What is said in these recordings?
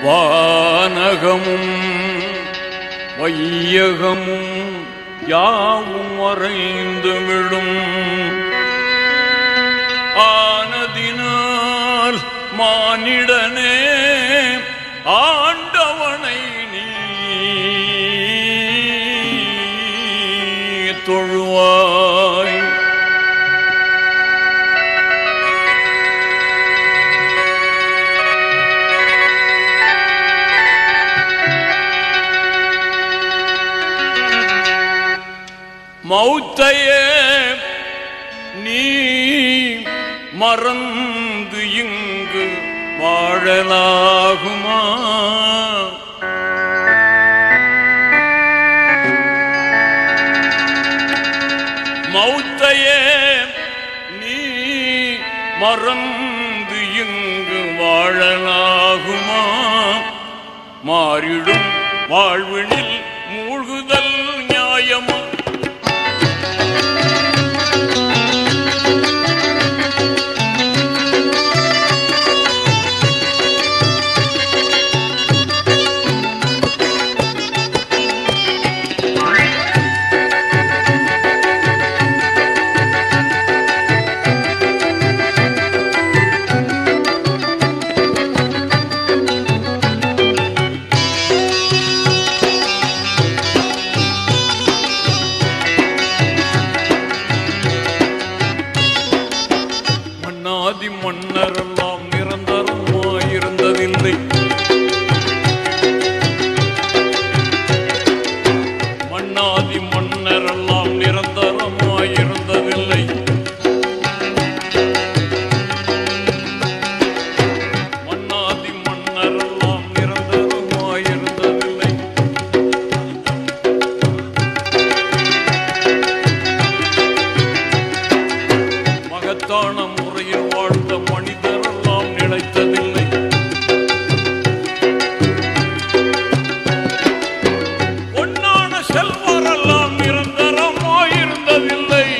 வானகமும் வையகமும் யாவும் மறைந்து விடும் ஆனதினால் மானிடனே ஆண்டவனை நீ தொழுவாய் மௌத்தையே நீ மறந்து இங்கு வாழலாகுமா மௌத்தையே நீ மறந்து இங்கு வாழலாகுமா மாறிடும் வாழ்வினில் மூழ்குதல் நியாயமா மன்னாதி மன்னரெல்லாம் நிரந்தரமாயிருந்ததில்லை மன்னாதி மன்னரெல்லாம் நிரந்தரமாயிருந்ததில்லை மன்னாதி மன்னரெல்லாம் நிரந்தரமாயிருந்ததில்லை மகத்தான முறையில் வாழ்ந்த மனிதரெல்லாம் நிலைத்ததில்லை பொன்னான செல்வரெல்லாம் நிரந்தரமாயிருந்ததில்லை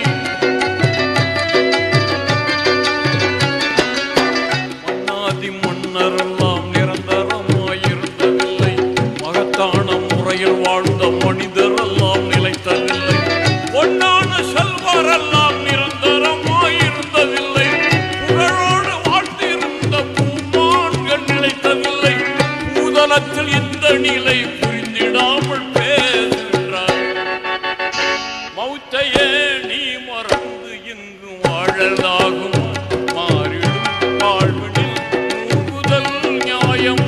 மன்னாதி மன்னரெல்லாம் நிரந்தரமாயிருந்ததில்லை மகத்தான முறையில் வாழ்ந்த மனிதரெல்லாம் நிலைத்ததில்லை பொன்னான செல்வரெல்லாம் நிரந்தரமாயிருந்ததில்லை புகழோடு வாழ்ந்திருந்த பூமான்கள் நிலைத்ததில்லை பூதலத்தில் இந்த நிலை புரிந்திடாமல் பேசுகின்றார் மௌத்தையே நீ மறந்து இங்கு வாழலாகும் மாறிடும் வாழ்வினில் மூங்குதல் நியாயம்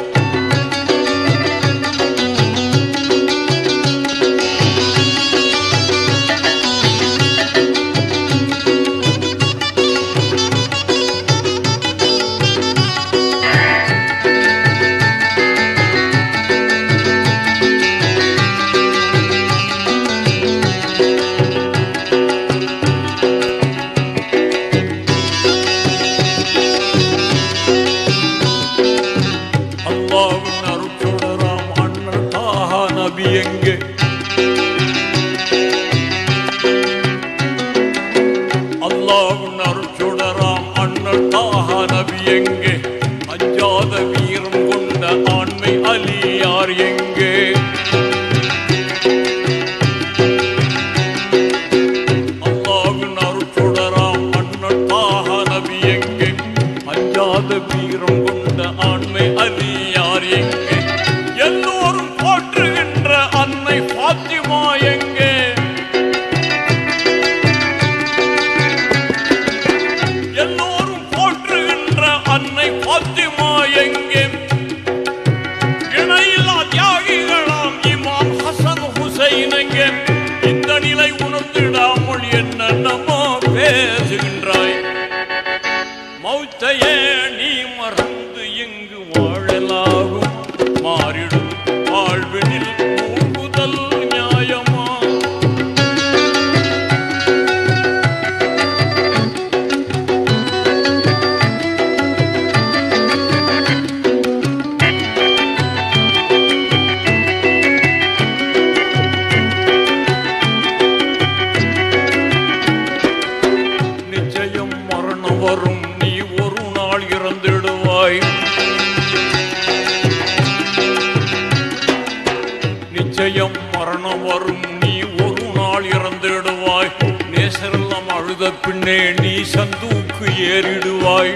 அல்லாவின் அருட்சொடராம் அண்ணன் தாஹா நபி எங்கே அல்லாவின் அருட்சொடராம் அண்ணன் தாஹா நபி எங்கே அஞ்சாத வீரம் கொண்ட ஆண்மை அலியார் எங்கே அல்லாவின் அருட்சொடராம் அண்ணன் தாஹா நபி எங்கே அஞ்சாத வீரம் கொண்ட ஆண்மை அலியார் எங்கே எல்லோரும் போற்றுகின்ற அன்னை பாத்திமா எங்கே எல்லோரும் போற்றுகின்ற அன்னை பாத்திமா எங்கே இணையில்லா தியாகிகளாம் இமாம் ஹசன் ஹுசைன் எங்கே இந்த நிலை உணர்ந்திடாமல் என்னென்னமோ பேசுகின்றாய் மௌத்தையே நீ மறந்து எங்கு வாழலாகும் மாறிடும் வாழ்வினில் மூங்குதல் நியாயமா நேசரெல்லாம் அழுத பின்னே நீ சந்தூக்கு ஏறிடுவாய்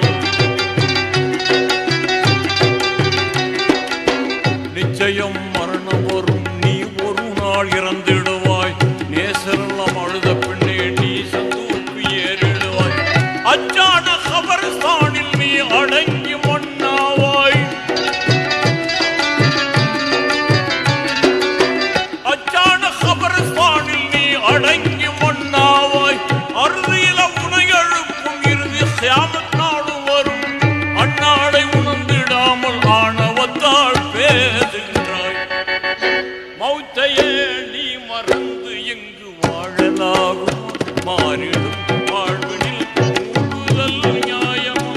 நிச்சயம் மரணம் வரும் நீ ஒரு நாள் இறந்திடுவாய் நேசரெல்லாம் அழுத பின்னே நீ சந்தூக்கு ஏறிடுவாய் அச்சான கபர்ஸ்தானில் நீ அடங்கி மண்ணாவாய் அச்சான கபர்ஸ்தானில் நீ அடங்கி மண்ணாவாய் அறுதியில உனை எழுப்பும் இறுதி சியாமத் நாடு வரும் அந்நாளை உணர்ந்திடாமல் ஆணவத்தால் பேசுகின்றாய் மௌத்தையே நீ மறந்து எங்கு வாழலாகும் மாறிடும் வாழ்வினில் கூடுதல் நியாயமும்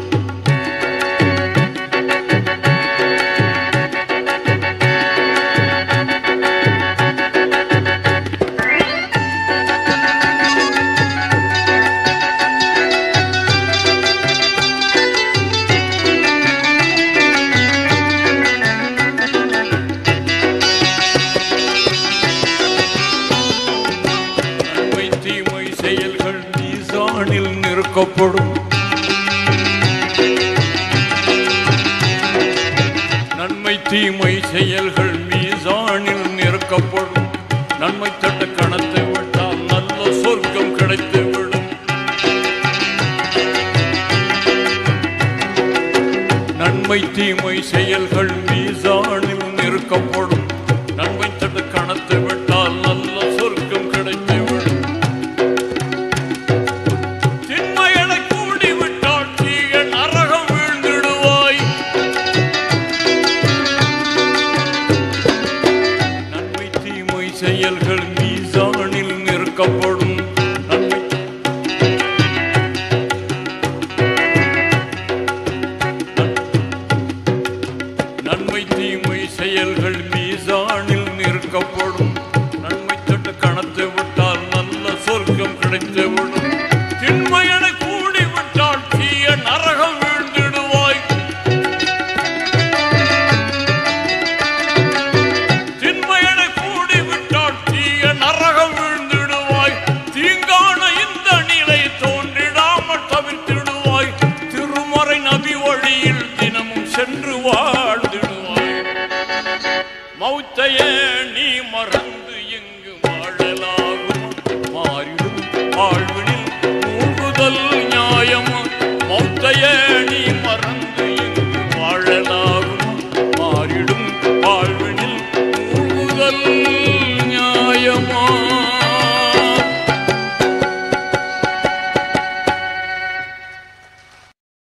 நன்மை தீமை செயல்கள் மீசானில் நிறுக்கப்படும் நன்மை தீமை செயல்கள் மீசானில் நிறுக்கப்படும் நன்மை தட்ட கணத்தை விட்டால் நல்ல சொர்க்கம் கிடைத்துவிடும் நன்மை தீமை செயல்கள் மீசானில் நிறுக்கப்படும் நன்மை தட்ட கணத்தை விட்டால் நல்ல சொர்க்கம் கிடைத்துவிடும் திண்மையனை கூடி விட்டால் தீய நரகம் வீழ்ந்திடுவாய் நன்மை தீமை செயல்கள் மீசானில் நிறுக்கப்படும் நன்மை நன்மை தீமை செயல்கள் மீசானில் நிற்கப்படும் நன்மை தொட்டு கணத்து விட்டால் நல்ல சொர்க்கம் கிடைத்துவிடும் திண்மையனை கூடி விட்டால் தீய நரகம் வீழ்ந்திடுவாய் திண்மையனை கூடி விட்டால் தீய நரகம் வீழ்ந்திடுவாய் தீங்கான இந்த நிலை தோன்றிடாமல் தவிர்த்திடுவாய் திருமறை நபி வழியில் தினமும் சென்று வாழ்ந்திடுவாய் மௌத்தையே